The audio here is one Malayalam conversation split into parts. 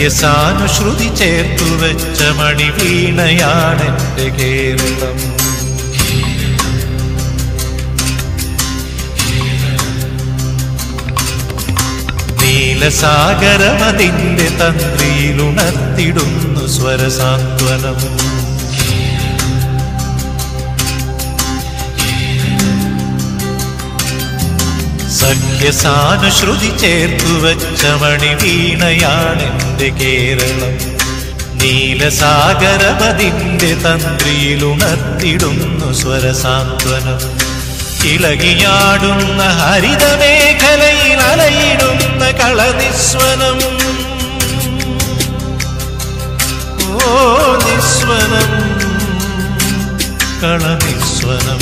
സഖ്യസാനുശ്രുതി ചേർത്തു വെച്ച മണിവീണയാണെന്റെ കേരളം നീലസാഗരമതിന്റെ തന്ത്രിയിലുണർത്തിടുന്നു സ്വരസാന്ത്വനം സഖ്യസാനുശ്രുതി ചേർത്തു വെച്ച മണിവീണയാണെന്റെ കേരളം നീലസാഗരമതിന്റെ തന്ത്രിയിലുണർത്തിടുന്നു സ്വരസാന്ത്വനം ഇളകിയാടുന്ന ഹരിതമേഖലയിൽ അലയിടുന്ന കളനിസ്വനം ഓ നിസ്വനം കളനിസ്വനം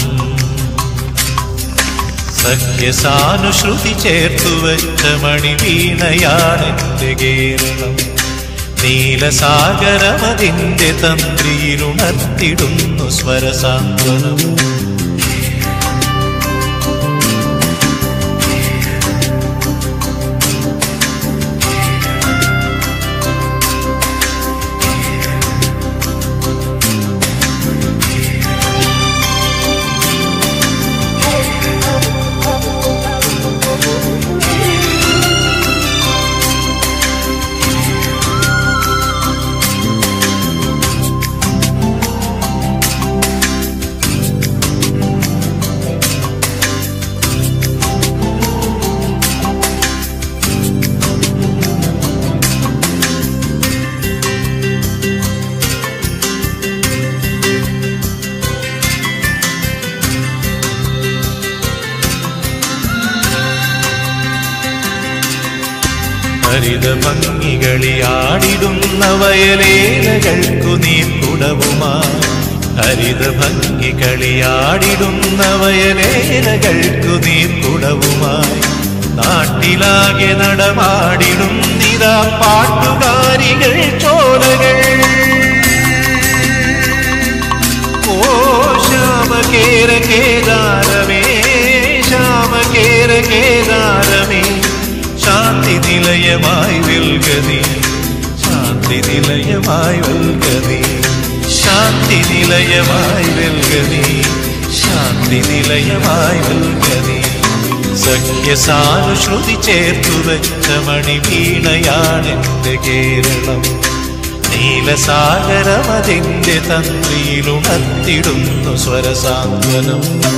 സഖ്യസാനുശ്രുതി ചേർത്തു വെച്ച മണിവീണയാണെന്റെ കേരളം നീലസാഗരമതിന്റെ തന്ത്രിയിലുണർത്തിടുന്നു സ്വരസാന്ത്വനം ഹരിത ഭംഗികളിയാടിടുന്ന വയലേലകൾക്കു നീർക്കുടവുമായി ഹരിത ഭംഗികളിയാടിടുന്ന വയലേലകൾക്കു നീർക്കുടവുമായി നാട്ടിലാകെ നടമാടിടുന്നിതാ പാട്ടുകാരികൾ ചോലകൾ ഓ ശ്യാമകേര കേദാരമേ ശ്യാമകേര കേദാരമേ ശാന്തി നിലയമായി വിൽഗതി ശാന്തി നിലയമായി വിൽഗതി ശാന്തി നിലയമായി വിൽഗതി ശാന്തി നിലയമായി വിൽഗതി സഖ്യസാനുശ്രുതി ചേർത്തു വെച്ച മണിവീണയാണെന്റെ കേരളം നീലസാഗരമതിന്റെ തന്ത്രിയിലുണർത്തിടുന്നു സ്വരസാന്ത്വനം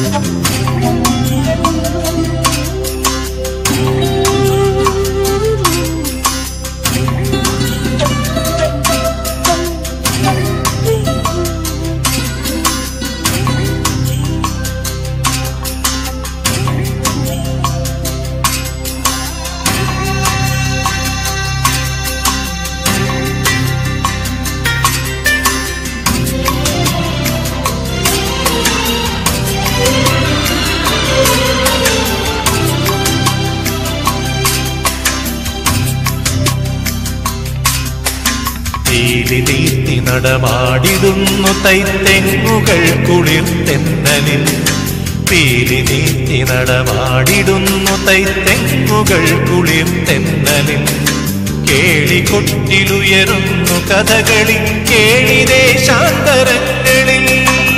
തീലി തീർത്തി നടമാടിടുന്നു തൈത്തെങ്ങുകൾ കുളിർത്തെന്നലിൽ പീലി നീത്തി നടമാടിടുന്നു തൈത്തെങ്ങുകൾ കുളിർത്തെന്നലിൽ കേളികൊട്ടിലുയരുന്നു കഥകളി കേളിദേശാന്തരങ്ങളിൽ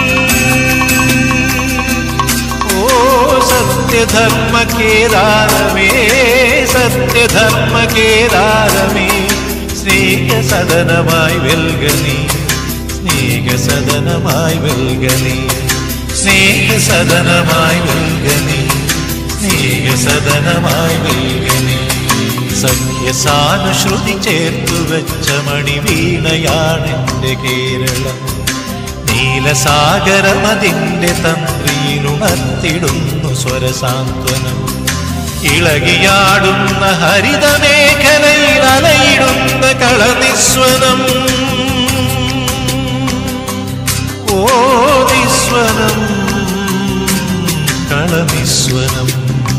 ഓ സത്യധർമ്മ കേദാരമേ സത്യധർമ്മ കേദാരമേ സ്നേഹസദനമായി വെൽഗനി സ്നേഹസദനമായി വെൽഗനി സ്നേഹസദനമായി വെൽഗനി സ്നേഹസദനമായി വെൽഗനി സഖ്യസാനുശ്രുതി ചേർത്തു വെച്ച മണിവീണയാണെന്റെ കേരളം നീലസാഗരമതിന്റെ തന്ത്രിയിലുണർത്തിടുന്നു സ്വരസാന്ത്വനം ഇളകിയാടുന്ന ഹരിതമേഖലയിൽ അലയിടുന്ന കളനിസ്വനം ഓ നിസ്വനം കളനിസ്വനം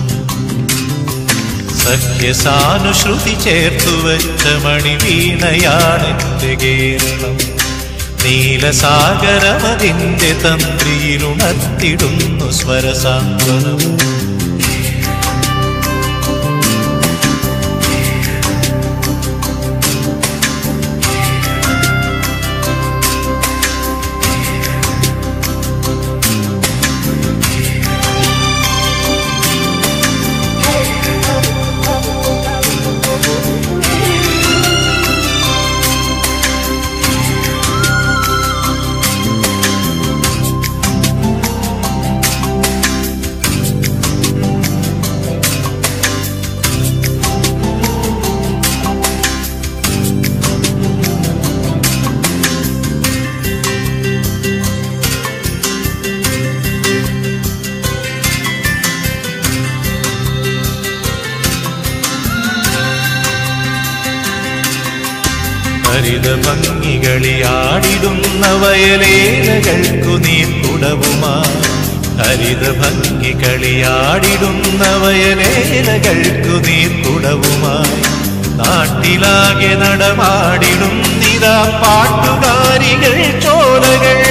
സഖ്യസാനുശ്രുതി ചേർത്തു വെച്ച മണിവീണയാണെന്റെ കേരളം നീലസാഗരമതിന്റെ തന്ത്രിയിലുണർത്തിടുന്നു സ്വരസാന്ത്വനം ഭംഗികളിയാടിടുന്ന വയലേലകൾക്കു നീർക്കുടവുമായി ഹരിത ഭംഗികളിയാടിടുന്ന വയലേലകൾക്കു നീർക്കുടവുമായി നാട്ടിലാകെ നടമാടിടും നിതാ പാട്ടുകാരികൾ ചോലകൾ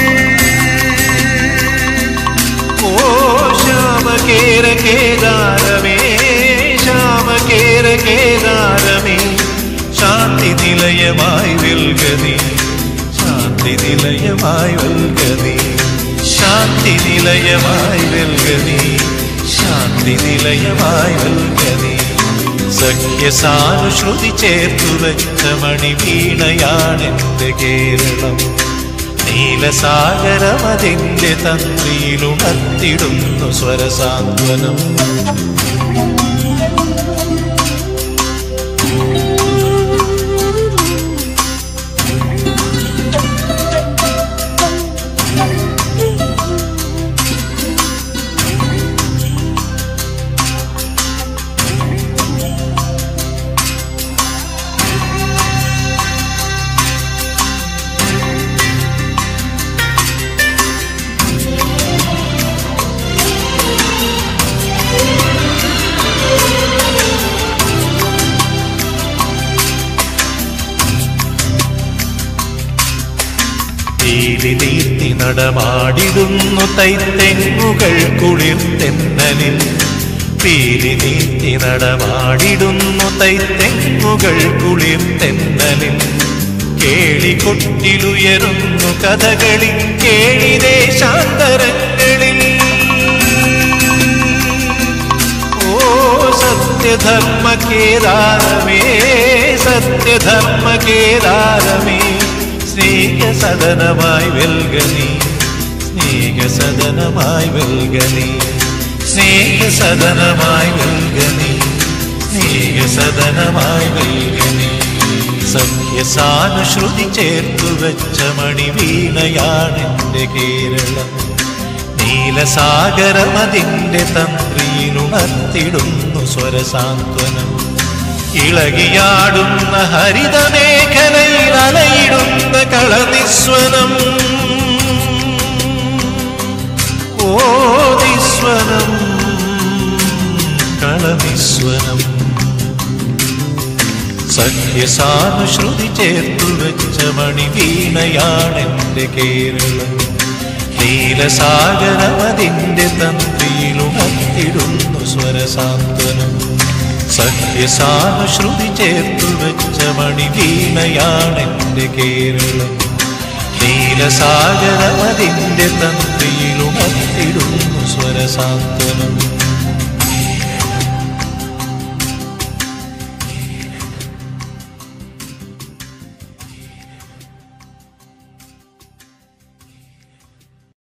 ഓ ശ്യാമകേര കേദാരമേ ശ്യാമകേര കേദാരമേ ശാന്തി നിലയമായി വെൽകനി ശാന്തി നിലയമായി വെൽകനി ശാന്തി നിലയമായി വെൽകനി ശാന്തി നിലയമായി വെൽകനി സഖ്യസാനുശ്രുതി ചേർത്തു വെച്ച മണിവീണയാണെന്റെ കേരളം നീലസാഗരമതിന്റെ തന്ത്രിയിലുണർത്തിടുന്നു സ്വരസാന്ത്വനം തീരി തീർത്തി നടമാടിടുന്നു തൈത്തെങ്ങുകൾ കുളിർത്തെന്നലിൽ പീലി നീത്തി നടമാടിടുന്നു തൈത്തെങ്ങുകൾ കുളിർത്തെന്നലിൽ കേളികൊട്ടിലുയരുന്നു കഥകളി കേളിദേശാന്തരങ്ങളിൽ ഓ സത്യധർമ്മ കേദാരമേ സത്യധർമ്മ കേദാരമേ സ്നേഹസദനമായി വെൽകനി സ്നേഹസദനമായി വെൽകനി സ്നേഹസദനമായി വെൽകനി സ്നേഹസദനമായി വെൽകനി സഖ്യസാനുശ്രുതി ചേർത്തു വെച്ച മണിവീണയാണെന്റെ കേരളം നീലസാഗരമതിന്റെ തന്ത്രിയിലുണർത്തിടുന്നു സ്വരസാന്ത്വനം ഇളകിയാടുന്ന ഹരിതമേഖലയിൽ അലയിടുന്ന കളനിസ്വനം ഓ നിസ്വനം കളനിസ്വനം സഖ്യസാനുശ്രുതി ചേർത്തു വെച്ച മണിവീണയാണെന്റെ കേരളം നീലസാഗരമതിന്റെ തന്ത്രിയിലുണർത്തിടുന്നു സ്വരസാന്ത്വനം സഖ്യസാനുശ്രുതി ചേർത്തു വെച്ച മണിവീണയാണെന്റെ കേരളം നീലസാഗരമതിന്റെ തന്ത്രിയിലുണർത്തിടുന്നു സ്വരസാന്ത്വനം